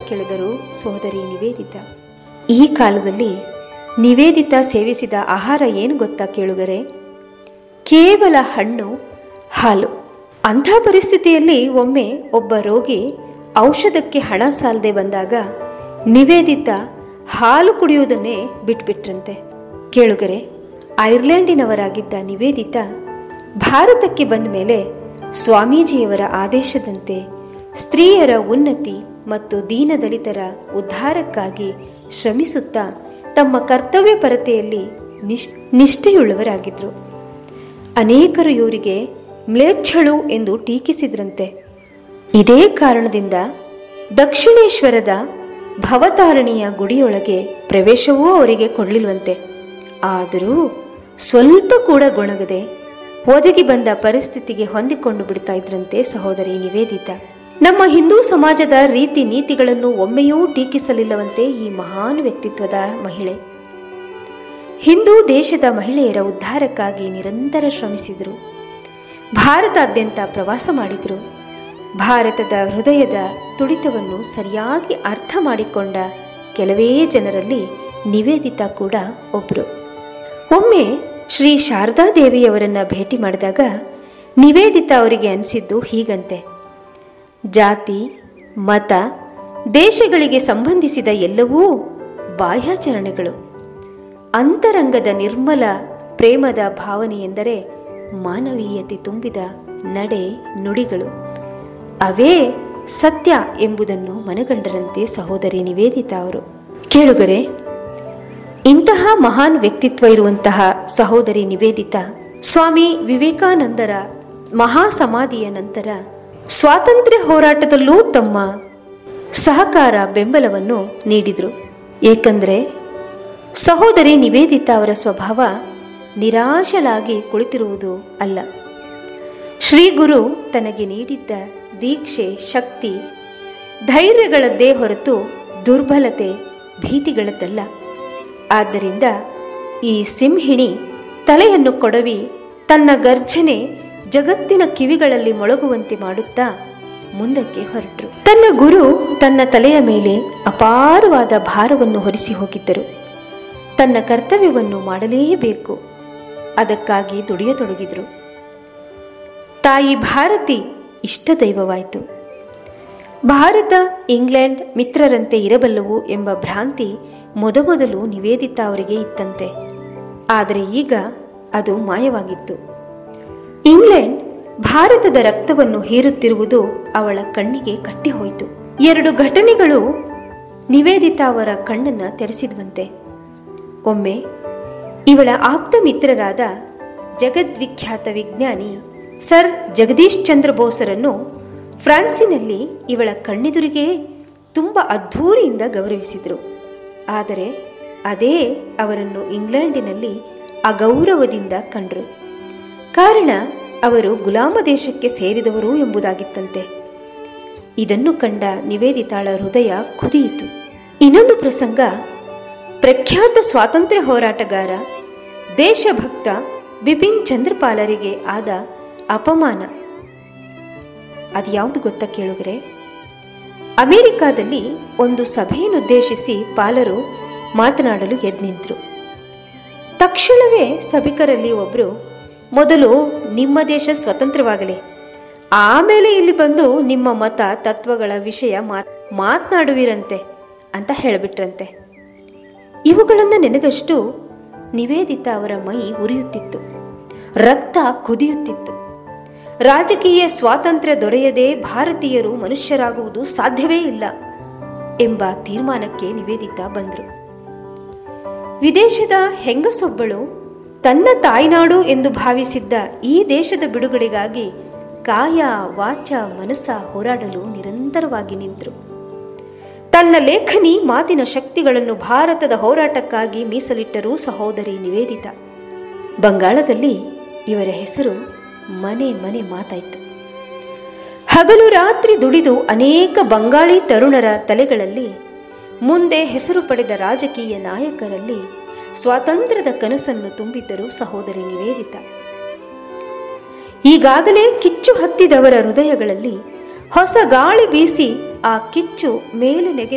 ಕೇಳಿದರು ಸೋದರಿ ನಿವೇದಿತಾ ಈ ಕಾಲದಲ್ಲಿ ನಿವೇದಿತಾ ಸೇವಿಸಿದ ಆಹಾರ ಏನು ಗೊತ್ತಾ ಕೇಳುಗರೆ ಕೇವಲ ಹಣ್ಣು ಹಾಲು ಅಂಥ ಪರಿಸ್ಥಿತಿಯಲ್ಲಿ ಒಮ್ಮೆ ಒಬ್ಬ ರೋಗಿ ಔಷಧಕ್ಕೆ ಹಣ ಸಾಲದೆ ಬಂದಾಗ ನಿವೇದಿತ ಹಾಲು ಕುಡಿಯುವುದನ್ನೇ ಬಿಟ್ಬಿಟ್ರಂತೆ ಕೇಳುಗರೆ ಐರ್ಲೆಂಡಿನವರಾಗಿದ್ದ ನಿವೇದಿತ ಭಾರತಕ್ಕೆ ಬಂದ ಮೇಲೆ ಸ್ವಾಮೀಜಿಯವರ ಆದೇಶದಂತೆ ಸ್ತ್ರೀಯರ ಉನ್ನತಿ ಮತ್ತು ದೀನದಲಿತರ ಉದ್ಧಾರಕ್ಕಾಗಿ ಶ್ರಮಿಸುತ್ತಾ ತಮ್ಮ ಕರ್ತವ್ಯ ಪರತೆಯಲ್ಲಿ ನಿಶ್ ನಿಷ್ಠೆಯುಳ್ಳವರಾಗಿದ್ದರು ಅನೇಕರು ಇವರಿಗೆ ಮ್ಲೇಚ್ಛಳು ಎಂದು ಟೀಕಿಸಿದ್ರಂತೆ ಇದೇ ಕಾರಣದಿಂದ ದಕ್ಷಿಣೇಶ್ವರದ ಭವತಾರಣಿಯ ಗುಡಿಯೊಳಗೆ ಪ್ರವೇಶವೂ ಅವರಿಗೆ ಕೊಡಲಿಲ್ವಂತೆ ಆದರೂ ಸ್ವಲ್ಪ ಕೂಡ ಗೊಣಗದೆ ಒದಗಿ ಬಂದ ಪರಿಸ್ಥಿತಿಗೆ ಹೊಂದಿಕೊಂಡು ಬಿಡ್ತಾ ಇದ್ರಂತೆ ಸಹೋದರಿ ನಿವೇದಿತ ನಮ್ಮ ಹಿಂದೂ ಸಮಾಜದ ರೀತಿ ನೀತಿಗಳನ್ನು ಒಮ್ಮೆಯೂ ಟೀಕಿಸಲಿಲ್ಲವಂತೆ ಈ ಮಹಾನ್ ವ್ಯಕ್ತಿತ್ವದ ಮಹಿಳೆ ಹಿಂದೂ ದೇಶದ ಮಹಿಳೆಯರ ಉದ್ಧಾರಕ್ಕಾಗಿ ನಿರಂತರ ಶ್ರಮಿಸಿದರು ಭಾರತಾದ್ಯಂತ ಪ್ರವಾಸ ಮಾಡಿದರು ಭಾರತದ ಹೃದಯದ ತುಡಿತವನ್ನು ಸರಿಯಾಗಿ ಅರ್ಥ ಮಾಡಿಕೊಂಡ ಕೆಲವೇ ಜನರಲ್ಲಿ ನಿವೇದಿತಾ ಕೂಡ ಒಬ್ಬರು ಒಮ್ಮೆ ಶ್ರೀ ಶಾರದಾ ದೇವಿಯವರನ್ನ ಭೇಟಿ ಮಾಡಿದಾಗ ನಿವೇದಿತಾ ಅವರಿಗೆ ಅನಿಸಿದ್ದು ಹೀಗಂತೆ ಜಾತಿ ಮತ ದೇಶಗಳಿಗೆ ಸಂಬಂಧಿಸಿದ ಎಲ್ಲವೂ ಬಾಹ್ಯಾಚರಣೆಗಳು ಅಂತರಂಗದ ನಿರ್ಮಲ ಪ್ರೇಮದ ಭಾವನೆ ಎಂದರೆ ಮಾನವೀಯತೆ ತುಂಬಿದ ನಡೆ ನುಡಿಗಳು ಅವೇ ಸತ್ಯ ಎಂಬುದನ್ನು ಮನಗಂಡರಂತೆ ಸಹೋದರಿ ನಿವೇದಿತಾ ಅವರು ಕೇಳುಗರೆ ಇಂತಹ ಮಹಾನ್ ವ್ಯಕ್ತಿತ್ವ ಇರುವಂತಹ ಸಹೋದರಿ ನಿವೇದಿತಾ ಸ್ವಾಮಿ ವಿವೇಕಾನಂದರ ಮಹಾ ಸಮಾಧಿಯ ನಂತರ ಸ್ವಾತಂತ್ರ್ಯ ಹೋರಾಟದಲ್ಲೂ ತಮ್ಮ ಸಹಕಾರ ಬೆಂಬಲವನ್ನು ನೀಡಿದರು ಏಕೆಂದರೆ ಸಹೋದರಿ ನಿವೇದಿತಾ ಅವರ ಸ್ವಭಾವ ನಿರಾಶಲಾಗಿ ಕುಳಿತಿರುವುದು ಅಲ್ಲ ಶ್ರೀ ಗುರು ತನಗೆ ನೀಡಿದ್ದ ದೀಕ್ಷೆ ಶಕ್ತಿ ಧೈರ್ಯಗಳದ್ದೇ ಹೊರತು ದುರ್ಬಲತೆ ಭೀತಿಗಳದ್ದಲ್ಲ ಆದ್ದರಿಂದ ಈ ಸಿಂಹಿಣಿ ತಲೆಯನ್ನು ಕೊಡವಿ ತನ್ನ ಗರ್ಜನೆ ಜಗತ್ತಿನ ಕಿವಿಗಳಲ್ಲಿ ಮೊಳಗುವಂತೆ ಮಾಡುತ್ತಾ ಮುಂದಕ್ಕೆ ಹೊರಟರು ತನ್ನ ಗುರು ತನ್ನ ತಲೆಯ ಮೇಲೆ ಅಪಾರವಾದ ಭಾರವನ್ನು ಹೊರಿಸಿ ಹೋಗಿದ್ದರು ತನ್ನ ಕರ್ತವ್ಯವನ್ನು ಮಾಡಲೇಬೇಕು ಅದಕ್ಕಾಗಿ ದುಡಿಯತೊಡಗಿದರು ತಾಯಿ ಭಾರತಿ ಇಷ್ಟ ದೈವವಾಯಿತು ಭಾರತ ಇಂಗ್ಲೆಂಡ್ ಮಿತ್ರರಂತೆ ಇರಬಲ್ಲವು ಎಂಬ ಭ್ರಾಂತಿ ಮೊದಮೊದಲು ನಿವೇದಿತಾ ಅವರಿಗೆ ಇತ್ತಂತೆ ಆದರೆ ಈಗ ಅದು ಮಾಯವಾಗಿತ್ತು ಇಂಗ್ಲೆಂಡ್ ಭಾರತದ ರಕ್ತವನ್ನು ಹೀರುತ್ತಿರುವುದು ಅವಳ ಕಣ್ಣಿಗೆ ಕಟ್ಟಿಹೋಯಿತು ಎರಡು ಘಟನೆಗಳು ನಿವೇದಿತಾ ಅವರ ಕಣ್ಣನ್ನ ತೆರೆಸಿದ್ವಂತೆ ಒಮ್ಮೆ ಇವಳ ಆಪ್ತ ಮಿತ್ರರಾದ ಜಗದ್ವಿಖ್ಯಾತ ವಿಜ್ಞಾನಿ ಸರ್ ಜಗದೀಶ್ ಚಂದ್ರ ಬೋಸರನ್ನು ಫ್ರಾನ್ಸಿನಲ್ಲಿ ಇವಳ ಕಣ್ಣೆದುರಿಗೆ ತುಂಬ ಅದ್ಧೂರಿಯಿಂದ ಗೌರವಿಸಿದರು ಆದರೆ ಅದೇ ಅವರನ್ನು ಇಂಗ್ಲೆಂಡಿನಲ್ಲಿ ಅಗೌರವದಿಂದ ಕಂಡರು ಕಾರಣ ಅವರು ಗುಲಾಮ ದೇಶಕ್ಕೆ ಸೇರಿದವರು ಎಂಬುದಾಗಿತ್ತಂತೆ ಇದನ್ನು ಕಂಡ ನಿವೇದಿತಾಳ ಹೃದಯ ಕುದಿಯಿತು ಇನ್ನೊಂದು ಪ್ರಸಂಗ ಪ್ರಖ್ಯಾತ ಸ್ವಾತಂತ್ರ್ಯ ಹೋರಾಟಗಾರ ದೇಶಭಕ್ತ ಬಿಪಿನ್ ಚಂದ್ರಪಾಲರಿಗೆ ಆದ ಅಪಮಾನ ಅದ್ಯಾವುದು ಗೊತ್ತಾ ಕೇಳುಗರೆ ಅಮೆರಿಕಾದಲ್ಲಿ ಒಂದು ಸಭೆಯನ್ನುದ್ದೇಶಿಸಿ ಪಾಲರು ಮಾತನಾಡಲು ಎದ್ನಿಂತರು ತಕ್ಷಣವೇ ಸಭಿಕರಲ್ಲಿ ಒಬ್ಬರು ಮೊದಲು ನಿಮ್ಮ ದೇಶ ಸ್ವತಂತ್ರವಾಗಲಿ ಆಮೇಲೆ ಇಲ್ಲಿ ಬಂದು ನಿಮ್ಮ ಮತ ತತ್ವಗಳ ವಿಷಯ ಮಾತ್ ಮಾತನಾಡುವಿರಂತೆ ಅಂತ ಹೇಳಿಬಿಟ್ರಂತೆ ಇವುಗಳನ್ನು ನೆನೆದಷ್ಟು ನಿವೇದಿತಾ ಅವರ ಮೈ ಉರಿಯುತ್ತಿತ್ತು ರಕ್ತ ಕುದಿಯುತ್ತಿತ್ತು ರಾಜಕೀಯ ಸ್ವಾತಂತ್ರ್ಯ ದೊರೆಯದೆ ಭಾರತೀಯರು ಮನುಷ್ಯರಾಗುವುದು ಸಾಧ್ಯವೇ ಇಲ್ಲ ಎಂಬ ತೀರ್ಮಾನಕ್ಕೆ ನಿವೇದಿತಾ ಬಂದರು ವಿದೇಶದ ಹೆಂಗಸೊಬ್ಬಳು ತನ್ನ ತಾಯ್ನಾಡು ಎಂದು ಭಾವಿಸಿದ್ದ ಈ ದೇಶದ ಬಿಡುಗಡೆಗಾಗಿ ಕಾಯ ವಾಚ ಮನಸ್ಸ ಹೋರಾಡಲು ನಿರಂತರವಾಗಿ ನಿಂತರು ತನ್ನ ಲೇಖನಿ ಮಾತಿನ ಶಕ್ತಿಗಳನ್ನು ಭಾರತದ ಹೋರಾಟಕ್ಕಾಗಿ ಮೀಸಲಿಟ್ಟರು ಸಹೋದರಿ ನಿವೇದಿತಾ ಬಂಗಾಳದಲ್ಲಿ ಇವರ ಹೆಸರು ಮನೆ ಮನೆ ಮಾತಾಯಿತು ಹಗಲು ರಾತ್ರಿ ದುಡಿದು ಅನೇಕ ಬಂಗಾಳಿ ತರುಣರ ತಲೆಗಳಲ್ಲಿ ಮುಂದೆ ಹೆಸರು ಪಡೆದ ರಾಜಕೀಯ ನಾಯಕರಲ್ಲಿ ಸ್ವಾತಂತ್ರ್ಯದ ಕನಸನ್ನು ತುಂಬಿದ್ದರು ಸಹೋದರಿ ನಿವೇದಿತಾ ಈಗಾಗಲೇ ಕಿಚ್ಚು ಹತ್ತಿದವರ ಹೃದಯಗಳಲ್ಲಿ ಹೊಸ ಗಾಳಿ ಬೀಸಿ ಆ ಕಿಚ್ಚು ಮೇಲೆ ನೆಗೆ